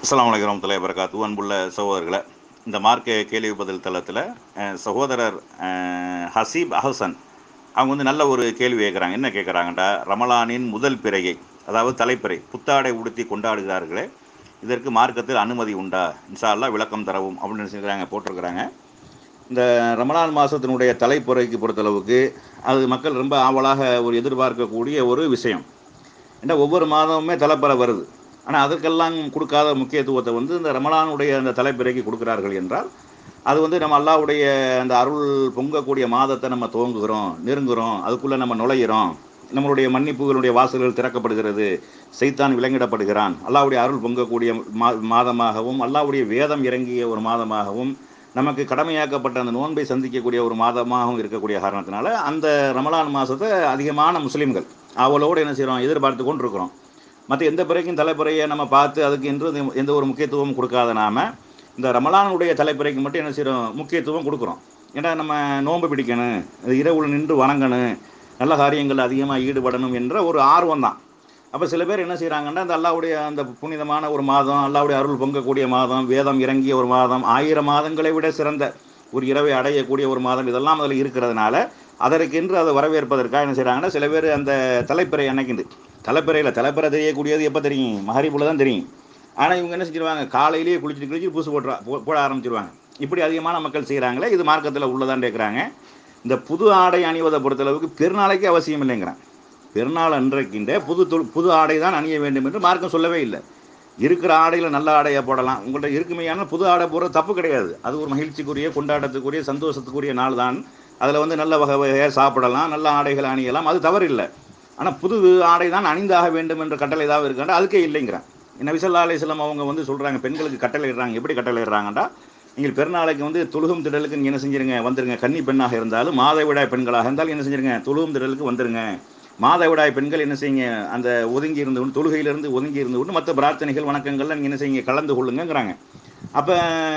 அஸ்ஸலாமு அலைக்கும் வரமத்துல்லாஹி வரகாத்து அன்புள்ள சகோதரர்களை இந்த மார்க்க கேள்வி பதில் தளத்தில் அஹ், சகோதரர் அஹ், ஹசீப் அஹசன் அவங்க வந்து நல்ல ஒரு கேள்வி கேட்குறாங்க என்ன கேட்குறாங்கடா ரமலானின் முதல் பிறையை அதாவது தலைப்பிறை புத்தாடை உடுத்தி கொண்டாடுகிறார்களே இதற்கு மார்க்கத்தில் அனுமதி உண்டா இன்ஷா அல்லாஹ் விளக்கம் தரவும் அப்படின்னு நினைச்சிருக்கிறாங்க போட்டிருக்கிறாங்க இந்த ரமலான் மாதத்தினுடைய தலைப்புறைக்கு பொறுத்தளவுக்கு அது மக்கள் ரொம்ப ஆவலாக ஒரு எதிர்பார்க்கக்கூடிய ஒரு விஷயம் ஏன்னா ஒவ்வொரு மாதமுமே தலைப்பறை வருது ஆனால் அதற்கெல்லாம் கொடுக்காத முக்கியத்துவத்தை வந்து இந்த ரமலானுடைய அந்த தலைப்பிறைக்கு கொடுக்கிறார்கள் என்றால் அது வந்து நம்ம அல்லாவுடைய அந்த அருள் பொங்கக்கூடிய மாதத்தை நம்ம துவங்குகிறோம் நெருங்குகிறோம் அதுக்குள்ளே நம்ம நுழையிறோம் நம்மளுடைய மன்னிப்புகளுடைய வாசல்கள் திறக்கப்படுகிறது சைத்தான் விலங்கிடப்படுகிறான் அல்லாவுடைய அருள் பொங்கக்கூடிய மா மாதமாகவும் அல்லாவுடைய வேதம் இறங்கிய ஒரு மாதமாகவும் நமக்கு கடமையாக்கப்பட்ட அந்த நோன்பை சந்திக்கக்கூடிய ஒரு மாதமாகவும் இருக்கக்கூடிய காரணத்தினால அந்த ரமலான் மாதத்தை அதிகமான முஸ்லீம்கள் அவளோடு என்ன செய்கிறோம் எதிர்பார்த்து கொண்டு இருக்கிறோம் மற்ற எந்த பிறைக்கும் தலைப்புறையை நம்ம பார்த்து அதுக்கு என்று எந்த- எந்த ஒரு முக்கியத்துவமும் கொடுக்காத நாம இந்த ரமலானுடைய தலைப்புறைக்கு மட்டும் என்ன செய்கிறோம் முக்கியத்துவம் கொடுக்குறோம் ஏன்னா நம்ம நோன்பு பிடிக்கணும் இது இரவுல நின்று வணங்கணும் நல்ல காரியங்கள் அதிகமாக ஈடுபடணும் என்ற ஒரு ஆர்வம் தான் அப்போ சில பேர் என்ன செய்கிறாங்கன்னா அந்த அல்லாவுடைய அந்த புனிதமான ஒரு மாதம் அல்லாவுடைய அருள் பொங்கக்கூடிய மாதம் வேதம் இறங்கிய ஒரு மாதம் ஆயிரம் மாதங்களை விட சிறந்த ஒரு இரவை அடையக்கூடிய ஒரு மாதம் இதெல்லாம் அதில் இருக்கிறதுனால அதற்கென்று அதை வரவேற்பதற்காக என்ன செய்கிறாங்கன்னா சில பேர் அந்த தலைப்பிறை அன்னைக்குண்டு தலைப்பிறையில் தலைப்பிறை தெரியக்கூடியது எப்போ தெரியும் மகரிப்புல தான் தெரியும் ஆனால் இவங்க என்ன செஞ்சிருவாங்க காலையிலேயே குளிச்சுட்டு குளிச்சு பூசு போட்டுறா போ- போட ஆரம்பிச்சிருவாங்க இப்படி அதிகமான மக்கள் செய்கிறாங்களே இது மார்க்கத்தில் உள்ளதான் கேட்குறாங்க இந்த புது ஆடை அணிவதை பொறுத்தளவுக்கு பெருநாளைக்கு அவசியம் இல்லைங்கிறான் பெருநாள் அன்றைக்கின்ற புது தொல் புது ஆடை தான் அணிய வேண்டும் என்று மார்க்கம் சொல்லவே இல்லை இருக்கிற ஆடையில் நல்ல ஆடையை போடலாம் உங்கள்கிட்ட இருக்குமையான புது ஆடை போடுறது தப்பு கிடையாது அது ஒரு மகிழ்ச்சிக்குரிய கொண்டாட்டத்துக்குரிய சந்தோஷத்துக்குரிய நாள் தான் அதில் வந்து நல்ல வகை வகையாக சாப்பிடலாம் நல்ல ஆடைகள் அணியலாம் அது தவறு இல்லை ஆனால் புது ஆடை தான் அணிந்தாக வேண்டும் என்ற கட்டளை ஏதாவது இருக்காண்டா அதுக்கே இல்லைங்கிறான் நபிசல்லா அலிஸ்லாம் அவங்க வந்து சொல்கிறாங்க பெண்களுக்கு கட்டளை இடுறாங்க எப்படி கட்டளை இடுறாங்கடா நீங்கள் பெருநாளைக்கு வந்து தொழுகும் திடலுக்கு நீங்கள் என்ன செஞ்சிருங்க வந்துருங்க கன்னி பெண்ணாக இருந்தாலும் மாதவிடாய் பெண்களாக இருந்தாலும் என்ன செஞ்சிருங்க தொழுகும் திடலுக்கு வந்துருங்க மாதவிடாய் பெண்கள் என்ன செய்யுங்க அந்த ஒதுங்கி இருந்து கொண்டு தொழுகையிலிருந்து ஒதுங்கி இருந்து கொண்டு மற்ற பிரார்த்தனைகள் வணக்கங்கள்லாம் நீங்கள் என்ன செய்யுங்க கலந்து கொள்ளுங்கங்கிறாங்க அப்போ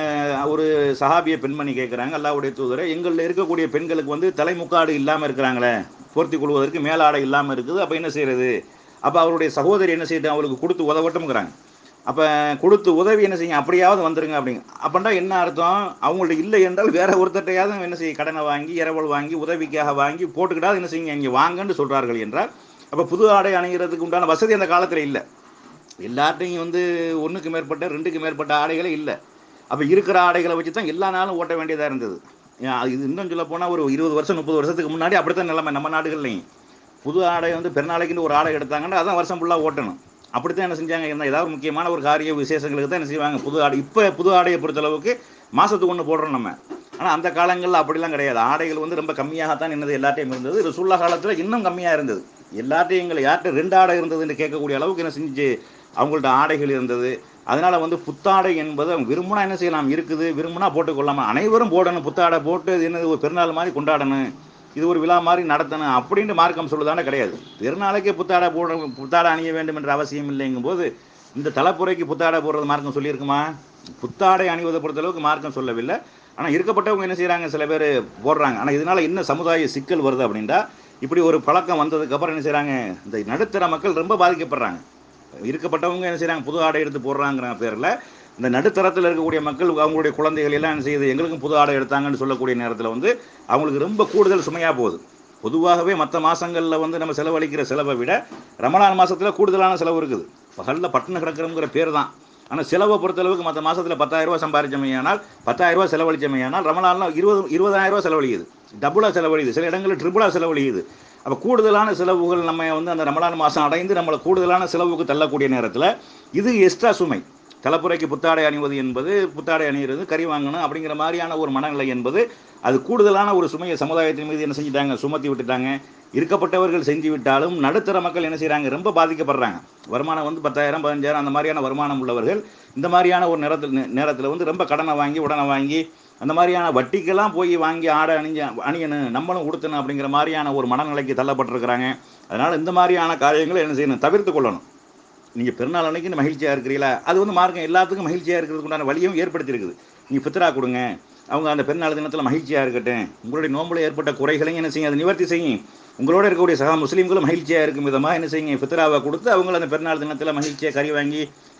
ஒரு சஹாபிய பெண்மணி கேட்குறாங்க அல்லாவுடைய தூதரை எங்களில் இருக்கக்கூடிய பெண்களுக்கு வந்து தலைமுக்காடு இல்லாமல் இருக்கிறாங்களே போர்த்தி கொள்வதற்கு மேலாடை இல்லாமல் இருக்குது அப்போ என்ன செய்யறது அப்போ அவருடைய சகோதரி என்ன செய்யட்டும் அவளுக்கு கொடுத்து உதவட்டும்ங்கிறாங்க அப்போ கொடுத்து உதவி என்ன செய்யுங்க அப்படியாவது வந்துருங்க அப்படிங்க அப்படின்னா என்ன அர்த்தம் அவங்கள்ட்ட இல்லை என்றால் வேற ஒருத்தட்டையாவது என்ன செய்ய கடனை வாங்கி இரவல் வாங்கி உதவிக்காக வாங்கி போட்டுக்கிட்டாவது என்ன செய்யுங்க இங்கே வாங்கன்னு சொல்கிறார்கள் என்றால் அப்போ புது ஆடை அணிகிறதுக்கு உண்டான வசதி அந்த காலத்தில் இல்லை எல்லார்ட்டையும் வந்து ஒன்றுக்கு மேற்பட்ட ரெண்டுக்கு மேற்பட்ட ஆடைகளே இல்லை அப்போ இருக்கிற ஆடைகளை வச்சு தான் எல்லா நாளும் ஓட்ட வேண்டியதாக இருந்தது ஏன் அது இது இன்னும் சொல்ல போனால் ஒரு இருபது வருஷம் முப்பது வருஷத்துக்கு முன்னாடி அப்படித்தான் நிலைமை நம்ம நாடுகள்லையும் புது ஆடை வந்து பெருநாளைக்குன்னு ஒரு ஆடை எடுத்தாங்கன்னா அதான் வருஷம் ஃபுல்லாக ஓட்டணும் அப்படித்தான் என்ன செஞ்சாங்க என்ன ஏதாவது முக்கியமான ஒரு காரிய விசேஷங்களுக்கு தான் என்ன செய்வாங்க புது ஆடை இப்போ புது ஆடையை பொறுத்தளவுக்கு மாதத்துக்கு ஒன்று போடுறோம் நம்ம ஆனால் அந்த காலங்களில் அப்படிலாம் கிடையாது ஆடைகள் வந்து ரொம்ப கம்மியாகத்தான் என்னது எல்லாத்தையும் இருந்தது ரசுல்லா காலத்தில் இன்னும் கம்மியாக இருந்தது எல்லாத்தையும் எங்களை யார்கிட்ட ரெண்டு ஆடை இருந்ததுன்னு கேட்கக்கூடிய அளவுக்கு என்ன செஞ்சு அவங்கள்ட்ட ஆடைகள் இருந்தது அதனால வந்து புத்தாடை என்பது அவங்க விரும்பினா என்ன செய்யலாம் இருக்குது விரும்பினா போட்டுக்கொள்ளாமல் அனைவரும் போடணும் புத்தாடை போட்டு இது என்னது ஒரு பெருநாள் மாதிரி கொண்டாடணும் இது ஒரு விழா மாதிரி நடத்தணும் அப்படின்ட்டு மார்க்கம் சொல்லுதானே கிடையாது பெருநாளைக்கே புத்தாடை போட புத்தாடை அணிய வேண்டும் என்ற அவசியம் இல்லைங்கும் போது இந்த தலைப்புறைக்கு புத்தாடை போடுறது மார்க்கம் சொல்லியிருக்குமா புத்தாடை அணிவதை பொறுத்தளவுக்கு மார்க்கம் சொல்லவில்லை ஆனால் இருக்கப்பட்டவங்க என்ன செய்கிறாங்க சில பேர் போடுறாங்க ஆனால் இதனால என்ன சமுதாய சிக்கல் வருது அப்படின்டா இப்படி ஒரு பழக்கம் வந்ததுக்கப்புறம் என்ன செய்கிறாங்க இந்த நடுத்தர மக்கள் ரொம்ப பாதிக்கப்படுறாங்க இருக்கப்பட்டவங்க என்ன செய்கிறாங்க புது ஆடை எடுத்து போடுறாங்கிற பேரில் இந்த நடுத்தரத்தில் இருக்கக்கூடிய மக்கள் அவங்களுடைய குழந்தைகள் எல்லாம் என்ன செய்யுது எங்களுக்கும் புது ஆடை எடுத்தாங்கன்னு சொல்லக்கூடிய நேரத்தில் வந்து அவங்களுக்கு ரொம்ப கூடுதல் சுமையாக போகுது பொதுவாகவே மற்ற மாதங்களில் வந்து நம்ம செலவழிக்கிற செலவை விட ரமலான் மாதத்தில் கூடுதலான செலவு இருக்குது பகலில் பட்டின கிடக்கிறோங்கிற பேர் தான் ஆனால் செலவை பொறுத்தளவுக்கு மற்ற மாதத்தில் பத்தாயிரரூபா சம்பாதிச்சமையானால் பத்தாயிரரூபா செலவழிச்சமையானால் ரமலானில் இருபது இருபதாயிரரூபா செலவழிக்குது டபுளாக செலவழியுது சில இடங்களில் ட்ரிபிளாக செலவழியுது அப்போ கூடுதலான செலவுகள் நம்ம வந்து அந்த ரமலான் மாதம் அடைந்து நம்மளை கூடுதலான செலவுக்கு தள்ளக்கூடிய நேரத்தில் இது எக்ஸ்ட்ரா சுமை தலைப்புறைக்கு புத்தாடை அணிவது என்பது புத்தாடை அணிகிறது கறி வாங்கணும் அப்படிங்கிற மாதிரியான ஒரு மனநிலை என்பது அது கூடுதலான ஒரு சுமையை சமுதாயத்தின் மீது என்ன செஞ்சிட்டாங்க சுமத்தி விட்டுட்டாங்க இருக்கப்பட்டவர்கள் செஞ்சு விட்டாலும் நடுத்தர மக்கள் என்ன செய்கிறாங்க ரொம்ப பாதிக்கப்படுறாங்க வருமானம் வந்து பத்தாயிரம் பதினஞ்சாயிரம் அந்த மாதிரியான வருமானம் உள்ளவர்கள் இந்த மாதிரியான ஒரு நேரத்தில் நேரத்தில் வந்து ரொம்ப கடனை வாங்கி உடனே வாங்கி அந்த மாதிரியான வட்டிக்கெல்லாம் போய் வாங்கி ஆடை அணிஞ்ச அணியணும் நம்மளும் உடுத்தணும் அப்படிங்கிற மாதிரியான ஒரு மனநிலைக்கு தள்ளப்பட்டிருக்கிறாங்க அதனால் இந்த மாதிரியான காரியங்களை என்ன செய்யணும் தவிர்த்து கொள்ளணும் நீங்கள் பெருநாள் அன்னைக்கு மகிழ்ச்சியாக இருக்கிறீங்களா அது வந்து மார்க்கம் எல்லாத்துக்கும் மகிழ்ச்சியாக இருக்கிறதுக்கு உண்டான வழியும் ஏற்படுத்தியிருக்குது நீங்கள் பித்ரா கொடுங்க அவங்க அந்த பெருநாள் தினத்தில் மகிழ்ச்சியாக இருக்கட்டும் உங்களுடைய நோம்பில் ஏற்பட்ட குறைகளையும் என்ன செய்யும் அதை நிவர்த்தி செய்யும் உங்களோட இருக்கக்கூடிய சக முஸ்லீம்களும் மகிழ்ச்சியாக இருக்கும் விதமாக என்ன செய்யுங்க ஃபித்ராவை கொடுத்து அவங்கள அந்த பெருநாள் தினத்தில் மகிழ்ச்சியாக கறி வாங்கி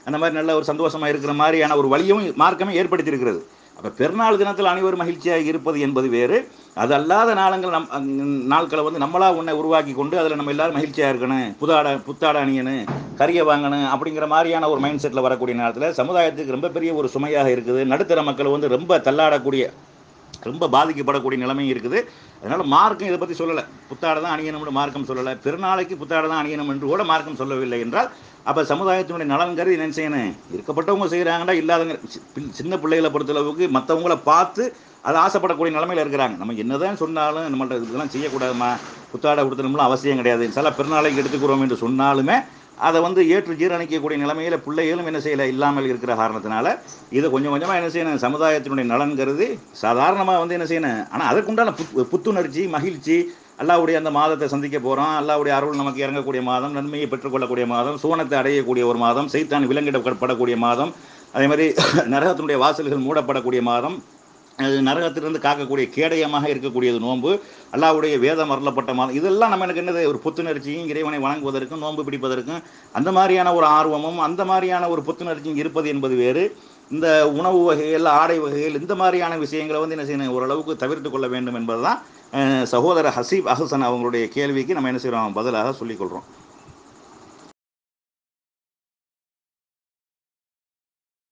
அந்த மாதிரி நல்ல ஒரு சந்தோஷமா இருக்கிற மாதிரியான ஒரு வழியும் மார்க்கமே ஏற்படுத்தியிருக்கிறது அப்ப பெருநாள் தினத்தில் அனைவரும் மகிழ்ச்சியாக இருப்பது என்பது வேறு அது அல்லாத நாளங்கள் நம் அங் நாட்களை வந்து நம்மளா உன்னை உருவாக்கி கொண்டு அதில் நம்ம எல்லாரும் மகிழ்ச்சியாக இருக்கணும் புதாட புத்தாடை அணியணும் கறியை வாங்கணும் அப்படிங்கிற மாதிரியான ஒரு மைண்ட் செட்டில் வரக்கூடிய நேரத்தில் சமுதாயத்துக்கு ரொம்ப பெரிய ஒரு சுமையாக இருக்குது நடுத்தர மக்கள் வந்து ரொம்ப தள்ளாடக்கூடிய ரொம்ப பாதிக்கப்படக்கூடிய நிலைமை இருக்குது அதனால மார்க்கம் இதை பற்றி சொல்லலை புத்தாடை தான் அணியணும்னு மார்க்கம் சொல்லலை பெருநாளைக்கு புத்தாடை தான் அணியணும் என்று கூட மார்க்கம் சொல்லவில்லை என்றால் அப்போ சமுதாயத்தினுடைய நலன் கருதி என்ன செய்யணும் இருக்கப்பட்டவங்க செய்கிறாங்கடா இல்லாதவங்க சி- பிள்- சின்ன பிள்ளைகளை பொறுத்தளவுக்கு மற்றவங்கள பார்த்து அது ஆசைப்படக்கூடிய நிலைமையில் இருக்கிறாங்க நம்ம என்னதான் சொன்னாலும் நம்மள்ட்ட இதெல்லாம் செய்யக்கூடாதுமா புத்தாடை கொடுத்தணும்லாம் அவசியம் கிடையாது சில பெருநாளைக்கு எடுத்துக்கிறோம் என்று சொன்னாலுமே அதை வந்து ஏற்று ஜீரணிக்கக்கூடிய நிலைமையில பிள்ளைகளும் என்ன செய்யல இல்லாமல் இருக்கிற காரணத்தினால இதை கொஞ்சம் கொஞ்சமாக என்ன செய்யணும் சமுதாயத்தினுடைய நலன் கருதி சாதாரணமாக வந்து என்ன செய்யணும் ஆனால் அதற்குண்டான புத் புத்துணர்ச்சி மகிழ்ச்சி அல்லாவுடைய அந்த மாதத்தை சந்திக்க போகிறோம் அல்லாவுடைய அருள் நமக்கு இறங்கக்கூடிய மாதம் நன்மையை பெற்றுக்கொள்ளக்கூடிய மாதம் சூனத்தை அடையக்கூடிய ஒரு மாதம் சைத்தான் விலங்கிடப்படக்கூடிய மாதம் அதே மாதிரி நரகத்தினுடைய வாசல்கள் மூடப்படக்கூடிய மாதம் அது நரகத்திலிருந்து காக்கக்கூடிய கேடயமாக இருக்கக்கூடியது நோன்பு அல்லாவுடைய வேதம் அருளப்பட்ட மாதம் இதெல்லாம் நம்ம எனக்கு என்னது ஒரு புத்துணர்ச்சியும் இறைவனை வணங்குவதற்கும் நோன்பு பிடிப்பதற்கும் அந்த மாதிரியான ஒரு ஆர்வமும் அந்த மாதிரியான ஒரு புத்துணர்ச்சியும் இருப்பது என்பது வேறு இந்த உணவு வகைகள் ஆடை வகைகள் இந்த மாதிரியான விஷயங்களை வந்து என்ன செய்யணும் ஓரளவுக்கு தவிர்த்து கொள்ள வேண்டும் என்பதுதான் அஹ், சகோதரர் ஹசீப் அஹசன் அவங்களுடைய கேள்விக்கு நம்ம என்ன செய்கிறோம் பதிலாக சொல்லிக்கொள்கிறோம்